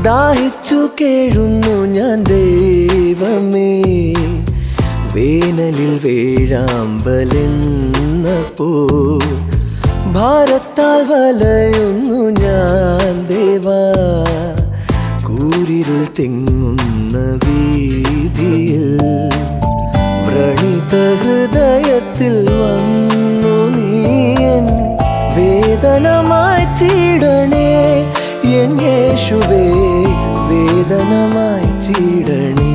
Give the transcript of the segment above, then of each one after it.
ദാഹിച്ചു കേഴുന്നു ഞാൻ ദൈവമേ വേനലിൽ വേഴാമ്പലെന്നപ്പോ ഭാരത്താൽ വലയുന്നു ഞാൻ ദേവാ കൂരിരുൾ തിങ്ങുന്ന വീതിയിൽ വ്രണിത ഹൃദയത്തിൽ വന്നു നീയൻ വേദനമായി ചീടണേ എൻ യേശുവേ വേദനമായി ചീടണേ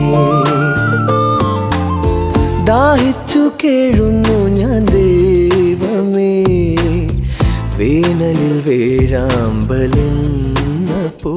ദാഹിച്ചു കേഴുന്നു ഞാൻ ദൈവമേ വേനലിൽ വേഴാമ്പലെന്നപ്പോ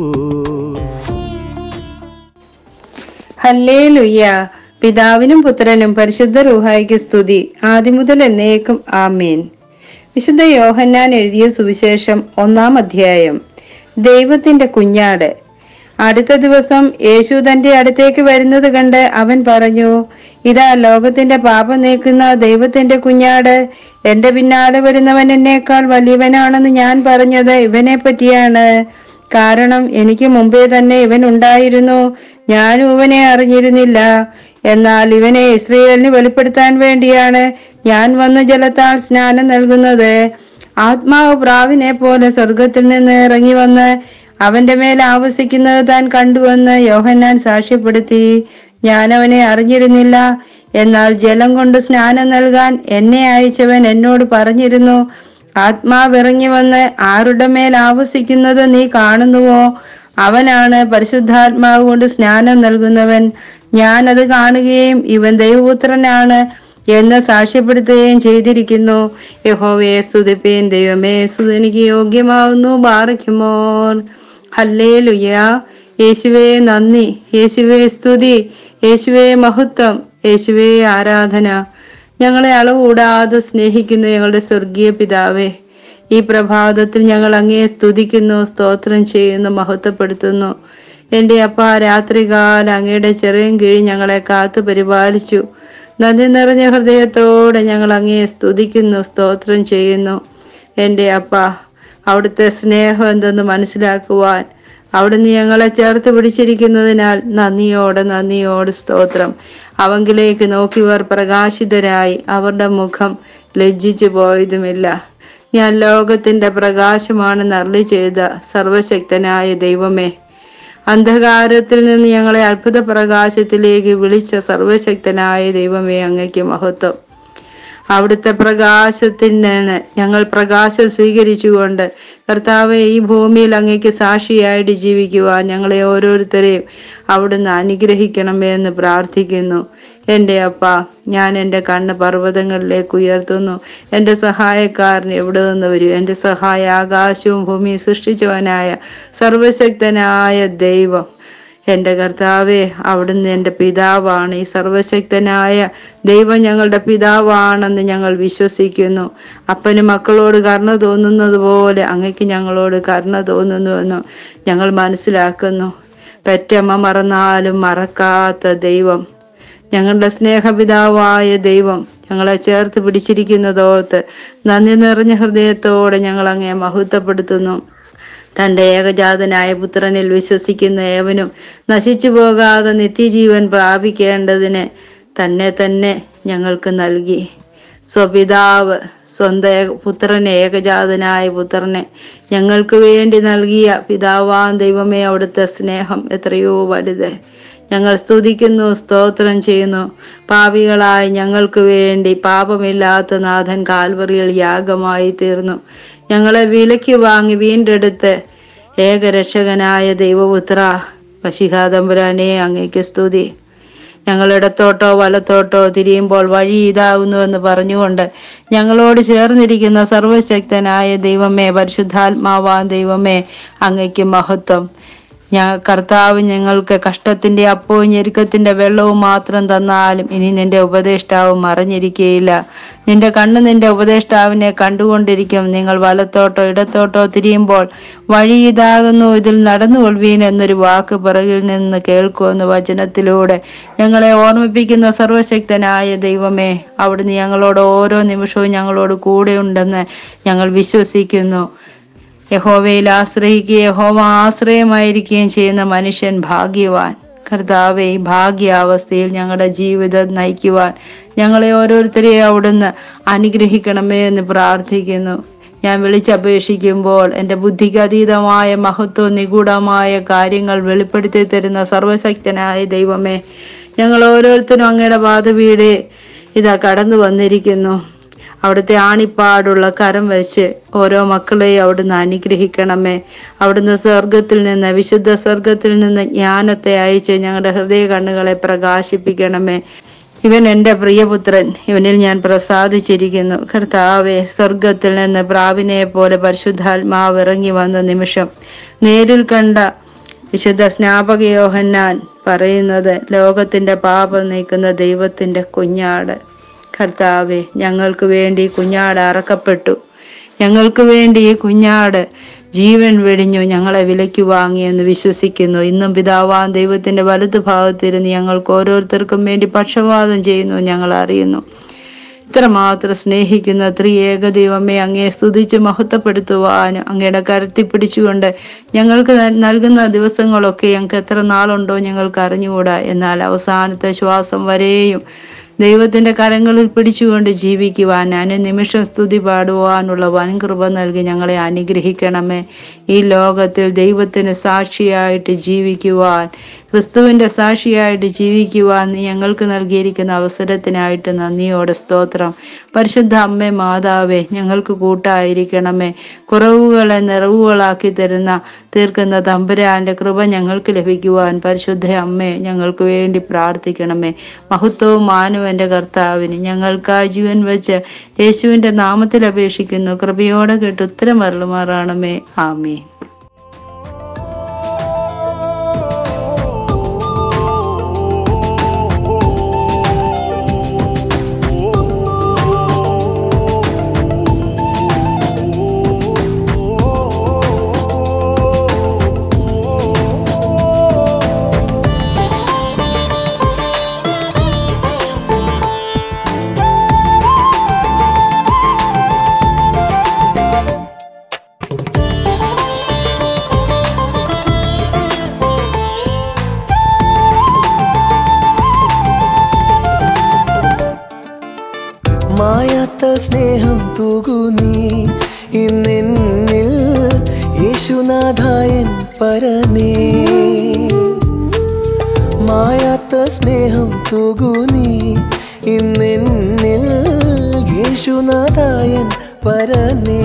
ഹല്ലേ ലുയ്യ പിതാവിനും പുത്രനും പരിശുദ്ധ റൂഹായിക്ക് സ്തുതി ആദിമുതൽ എന്നേക്കും ആമേൻ വിശുദ്ധ യോഹന്നാൻ എഴുതിയ സുവിശേഷം ഒന്നാം അധ്യായം ദൈവത്തിന്റെ കുഞ്ഞാട് അടുത്ത ദിവസം യേശു തന്റെ അടുത്തേക്ക് വരുന്നത് കണ്ട് അവൻ പറഞ്ഞു ഇതാ ലോകത്തിന്റെ പാപം നീക്കുന്ന ദൈവത്തിന്റെ കുഞ്ഞാട് എന്റെ പിന്നാലെ വരുന്നവൻ എന്നേക്കാൾ വലിയവനാണെന്ന് ഞാൻ പറഞ്ഞത് ഇവനെ പറ്റിയാണ് കാരണം എനിക്ക് മുമ്പേ തന്നെ ഇവൻ ഉണ്ടായിരുന്നു ഞാനും ഇവനെ അറിഞ്ഞിരുന്നില്ല എന്നാൽ ഇവനെ ഇസ്രയേലിന് വെളിപ്പെടുത്താൻ വേണ്ടിയാണ് ഞാൻ വന്ന് ജലത്താൽ സ്നാനം നൽകുന്നത് ആത്മാവ് പ്രാവിനെ പോലെ സ്വർഗത്തിൽ നിന്ന് ഇറങ്ങി വന്ന് അവന്റെ മേൽ ആവസിക്കുന്നത് താൻ കണ്ടുവെന്ന് യോഹന്നാൻ സാക്ഷ്യപ്പെടുത്തി ഞാൻ അവനെ അറിഞ്ഞിരുന്നില്ല എന്നാൽ ജലം കൊണ്ട് സ്നാനം നൽകാൻ എന്നെ അയച്ചവൻ എന്നോട് പറഞ്ഞിരുന്നു ആത്മാവ് ഇറങ്ങി വന്ന് ആരുടെ മേൽ ആവസിക്കുന്നത് നീ കാണുന്നുവോ അവനാണ് പരിശുദ്ധാത്മാവ് കൊണ്ട് സ്നാനം നൽകുന്നവൻ ഞാൻ അത് കാണുകയും ഇവൻ ദൈവപുത്രനാണ് എന്ന് സാക്ഷ്യപ്പെടുത്തുകയും ചെയ്തിരിക്കുന്നു യഹോവയെ സ്തുതിപ്പേൻ ദൈവമേ സ്തുതിനിക്ക് യോഗ്യമാവുന്നു ബാറയ്ക്കുമോൻ ഹല്ലേ ലുയ യേശുവേ നന്ദി യേശുവേ സ്തുതി യേശുവേ മഹത്വം യേശുവേ ആരാധന ഞങ്ങളെ അളവുകൂടാതെ സ്നേഹിക്കുന്ന ഞങ്ങളുടെ സ്വർഗീയ പിതാവേ ഈ പ്രഭാതത്തിൽ ഞങ്ങൾ അങ്ങയെ സ്തുതിക്കുന്നു സ്തോത്രം ചെയ്യുന്നു മഹത്വപ്പെടുത്തുന്നു എൻ്റെ അപ്പ രാത്രികാല അങ്ങയുടെ ചെറിയ കീഴ് ഞങ്ങളെ കാത്തു പരിപാലിച്ചു നന്ദി നിറഞ്ഞ ഹൃദയത്തോടെ ഞങ്ങൾ അങ്ങയെ സ്തുതിക്കുന്നു സ്തോത്രം ചെയ്യുന്നു എൻ്റെ അപ്പ അവിടുത്തെ സ്നേഹം എന്തെന്ന് മനസ്സിലാക്കുവാൻ അവിടുന്ന് ഞങ്ങളെ ചേർത്ത് പിടിച്ചിരിക്കുന്നതിനാൽ നന്ദിയോടെ നന്ദിയോടെ സ്തോത്രം അവങ്കിലേക്ക് നോക്കിയവർ പ്രകാശിതരായി അവരുടെ മുഖം ലജ്ജിച്ചു പോയതുമില്ല ഞാൻ ലോകത്തിന്റെ പ്രകാശമാണെന്ന് അരളി ചെയ്ത സർവശക്തനായ ദൈവമേ അന്ധകാരത്തിൽ നിന്ന് ഞങ്ങളെ അത്ഭുത പ്രകാശത്തിലേക്ക് വിളിച്ച സർവശക്തനായ ദൈവമേ അങ്ങയ്ക്ക് മഹത്വം അവിടുത്തെ പ്രകാശത്തിൽ നിന്ന് ഞങ്ങൾ പ്രകാശം സ്വീകരിച്ചുകൊണ്ട് കർത്താവെ ഈ ഭൂമിയിൽ അങ്ങയ്ക്ക് സാക്ഷിയായിട്ട് ജീവിക്കുവാൻ ഞങ്ങളെ ഓരോരുത്തരെയും അവിടുന്ന് അനുഗ്രഹിക്കണമേ എന്ന് പ്രാർത്ഥിക്കുന്നു എൻ്റെ അപ്പ ഞാൻ എൻ്റെ കണ്ണ് പർവ്വതങ്ങളിലേക്ക് ഉയർത്തുന്നു എൻ്റെ സഹായക്കാരൻ എവിടെ നിന്ന് വരും എൻ്റെ സഹായ ആകാശവും ഭൂമിയും സൃഷ്ടിച്ചവനായ സർവശക്തനായ ദൈവം എൻ്റെ കർത്താവെ അവിടുന്ന് എൻ്റെ പിതാവാണ് ഈ സർവശക്തനായ ദൈവം ഞങ്ങളുടെ പിതാവാണെന്ന് ഞങ്ങൾ വിശ്വസിക്കുന്നു അപ്പന് മക്കളോട് കരുണ തോന്നുന്നത് പോലെ അങ്ങക്ക് ഞങ്ങളോട് കരുണ തോന്നുന്നുവെന്നും ഞങ്ങൾ മനസ്സിലാക്കുന്നു പെറ്റമ്മ മറന്നാലും മറക്കാത്ത ദൈവം ഞങ്ങളുടെ സ്നേഹപിതാവായ ദൈവം ഞങ്ങളെ ചേർത്ത് പിടിച്ചിരിക്കുന്നതോർത്ത് നന്ദി നിറഞ്ഞ ഹൃദയത്തോടെ ഞങ്ങൾ അങ്ങേ മഹത്വപ്പെടുത്തുന്നു തന്റെ ഏകജാതനായ പുത്രനിൽ വിശ്വസിക്കുന്ന ഏവനും നശിച്ചു പോകാതെ നിത്യജീവൻ പ്രാപിക്കേണ്ടതിന് തന്നെ തന്നെ ഞങ്ങൾക്ക് നൽകി സ്വപിതാവ് സ്വന്തം ഏക- പുത്രനെ ഏകജാതനായ പുത്രനെ ഞങ്ങൾക്ക് വേണ്ടി നൽകിയ പിതാവാൻ ദൈവമേ അവിടുത്തെ സ്നേഹം എത്രയോ വലുത് ഞങ്ങൾ സ്തുതിക്കുന്നു സ്തോത്രം ചെയ്യുന്നു പാപികളായി ഞങ്ങൾക്ക് വേണ്ടി പാപമില്ലാത്ത നാഥൻ കാൽവറിയിൽ യാഗമായി തീർന്നു ഞങ്ങളെ വിലയ്ക്ക് വാങ്ങി വീണ്ടെടുത്ത് ഏകരക്ഷകനായ ദൈവപുത്ര പശിഹാതമ്പുരാനെ അങ്ങേക്ക് സ്തുതി ഞങ്ങൾ ഇടത്തോട്ടോ വലത്തോട്ടോ തിരിയുമ്പോൾ വഴി ഇതാകുന്നുവെന്ന് പറഞ്ഞുകൊണ്ട് ഞങ്ങളോട് ചേർന്നിരിക്കുന്ന സർവശക്തനായ ദൈവമേ പരിശുദ്ധാത്മാവാൻ ദൈവമേ അങ്ങയ്ക്ക് മഹത്വം ഞാൻ കർത്താവ് ഞങ്ങൾക്ക് കഷ്ടത്തിന്റെ അപ്പവും ഞെരുക്കത്തിന്റെ വെള്ളവും മാത്രം തന്നാലും ഇനി നിന്റെ ഉപദേഷ്ടാവ് മറഞ്ഞിരിക്കുകയില്ല നിന്റെ കണ്ണ് നിന്റെ ഉപദേഷ്ടാവിനെ കണ്ടുകൊണ്ടിരിക്കും നിങ്ങൾ വലത്തോട്ടോ ഇടത്തോട്ടോ തിരിയുമ്പോൾ വഴി ഇതാകുന്നു ഇതിൽ നടന്നുകൊള്ളുവീൻ എന്നൊരു വാക്ക് പിറകിൽ നിന്ന് കേൾക്കുമെന്ന് വചനത്തിലൂടെ ഞങ്ങളെ ഓർമ്മിപ്പിക്കുന്ന സർവശക്തനായ ദൈവമേ അവിടുന്ന് ഞങ്ങളോട് ഓരോ നിമിഷവും ഞങ്ങളോട് കൂടെ ഉണ്ടെന്ന് ഞങ്ങൾ വിശ്വസിക്കുന്നു യഹോവയിൽ ആശ്രയിക്കുകയും യഹോവ ആശ്രയമായിരിക്കുകയും ചെയ്യുന്ന മനുഷ്യൻ ഭാഗ്യവാൻ കർത്താവെ ഈ ഭാഗ്യാവസ്ഥയിൽ ഞങ്ങളുടെ ജീവിതം നയിക്കുവാൻ ഞങ്ങളെ ഓരോരുത്തരെയും അവിടുന്ന് അനുഗ്രഹിക്കണമേ എന്ന് പ്രാർത്ഥിക്കുന്നു ഞാൻ വിളിച്ചപേക്ഷിക്കുമ്പോൾ എൻ്റെ ബുദ്ധിക്ക് അതീതമായ മഹത്വം നിഗൂഢമായ കാര്യങ്ങൾ വെളിപ്പെടുത്തി തരുന്ന സർവശക്തനായ ദൈവമേ ഞങ്ങൾ ഓരോരുത്തരും അങ്ങയുടെ പാതവീട് ഇതാ കടന്നു വന്നിരിക്കുന്നു അവിടുത്തെ ആണിപ്പാടുള്ള കരം വെച്ച് ഓരോ മക്കളെയും അവിടുന്ന് അനുഗ്രഹിക്കണമേ അവിടുന്ന് സ്വർഗത്തിൽ നിന്ന് വിശുദ്ധ സ്വർഗത്തിൽ നിന്ന് ജ്ഞാനത്തെ അയച്ച് ഞങ്ങളുടെ ഹൃദയ കണ്ണുകളെ പ്രകാശിപ്പിക്കണമേ ഇവൻ എൻ്റെ പ്രിയപുത്രൻ ഇവനിൽ ഞാൻ പ്രസാദിച്ചിരിക്കുന്നു കർത്താവെ സ്വർഗത്തിൽ നിന്ന് പ്രാവിനെ പോലെ പരിശുദ്ധാത്മാവ് ഇറങ്ങി വന്ന നിമിഷം നേരിൽ കണ്ട വിശുദ്ധ സ്നാപക യോഹന്നാൻ പറയുന്നത് ലോകത്തിന്റെ പാപം നീക്കുന്ന ദൈവത്തിന്റെ കുഞ്ഞാട് കർത്താവെ ഞങ്ങൾക്ക് വേണ്ടി ഈ കുഞ്ഞാട് അറക്കപ്പെട്ടു ഞങ്ങൾക്ക് വേണ്ടി ഈ കുഞ്ഞാട് ജീവൻ വെടിഞ്ഞു ഞങ്ങളെ വിലയ്ക്ക് വാങ്ങിയെന്ന് വിശ്വസിക്കുന്നു ഇന്നും പിതാവാൻ ദൈവത്തിന്റെ വലതു ഭാഗത്തിരുന്ന് ഞങ്ങൾക്ക് ഓരോരുത്തർക്കും വേണ്ടി പക്ഷപാതം ചെയ്യുന്നു ഞങ്ങൾ അറിയുന്നു ഇത്രമാത്രം സ്നേഹിക്കുന്ന ത്രിയേക ദൈവമേ അങ്ങയെ സ്തുതിച്ച് മഹത്വപ്പെടുത്തുവാനും അങ്ങയുടെ കരുത്തി പിടിച്ചുകൊണ്ട് ഞങ്ങൾക്ക് ന- നൽകുന്ന ദിവസങ്ങളൊക്കെ ഞങ്ങൾക്ക് എത്ര നാളുണ്ടോ ഞങ്ങൾക്ക് അറിഞ്ഞുകൂടാ എന്നാൽ അവസാനത്തെ ശ്വാസം വരെയും ദൈവത്തിന്റെ കരങ്ങളിൽ പിടിച്ചുകൊണ്ട് ജീവിക്കുവാൻ അനുനിമിഷം സ്തുതി പാടുവാനുള്ള വൻകൃപ നൽകി ഞങ്ങളെ അനുഗ്രഹിക്കണമേ ഈ ലോകത്തിൽ ദൈവത്തിന് സാക്ഷിയായിട്ട് ജീവിക്കുവാൻ ക്രിസ്തുവിന്റെ സാക്ഷിയായിട്ട് ജീവിക്കുവാൻ നീ ഞങ്ങൾക്ക് നൽകിയിരിക്കുന്ന അവസരത്തിനായിട്ട് നന്ദിയോടെ സ്തോത്രം പരിശുദ്ധ അമ്മേ മാതാവേ ഞങ്ങൾക്ക് കൂട്ടായിരിക്കണമേ കുറവുകളെ നിറവുകളാക്കി തരുന്ന തീർക്കുന്ന തമ്പുരാന്റെ കൃപ ഞങ്ങൾക്ക് ലഭിക്കുവാൻ പരിശുദ്ധ അമ്മേ ഞങ്ങൾക്ക് വേണ്ടി പ്രാർത്ഥിക്കണമേ മഹത്വവും മാനവും എൻ്റെ കർത്താവിന് ഞങ്ങൾക്കായി ജീവൻ വെച്ച് യേശുവിൻ്റെ നാമത്തിൽ അപേക്ഷിക്കുന്നു കൃപയോടെ കേട്ട് ഉത്തരം അരുളുമാറാണമേ ആമേ മായാത്ത സ്നേഹം തൂകു നീ ഇന്നെന്നിൽ യേശുനാഥായൻ പരനേ മായാത്ത സ്നേഹം തൂകു നീ ഇന്നെന്നിൽ യേശുനാഥായൻ പരനേ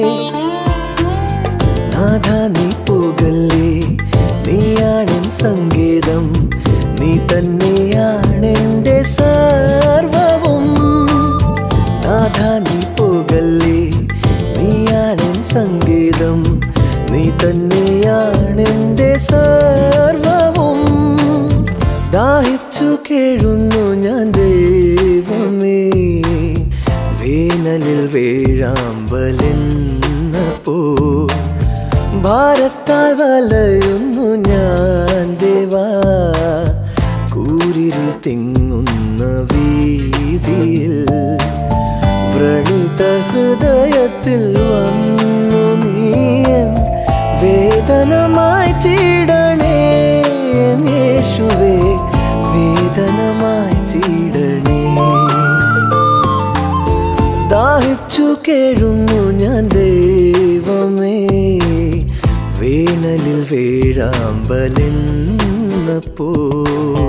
നാഥ നീ പോകല്ലേ നീയാണെൻ സംഗീതം നീ തന്നെയാണെൻ്റെ സർവവും നാഥ നീ പോകല്ലേ നീയാണെൻ സംഗീതം നീ തന്നെയാണെൻ്റെ സർവവും ദാഹിച്ചു കേഴുന്നു ഞാൻ ദൈവമേ വേനലിൽ വേഴാമ്പലെന്നപ്പോ ഭാരത്താൽ വലയുന്നു ഞാൻ ദേവാ കൂരിരുൾ തിങ്ങുന്ന വീതിയിൽ വ്രണിത ഹൃദയത്തിൽ വന്നു നീയൻ വേദനമായി ചീടണേ എൻ യേശുവേ വേദനമായി ചീടണേ ദാഹിച്ചു കേഴുന്നു ഞാൻ ദൈവമേ വേനലിൽ വേഴാമ്പലെന്നപ്പോ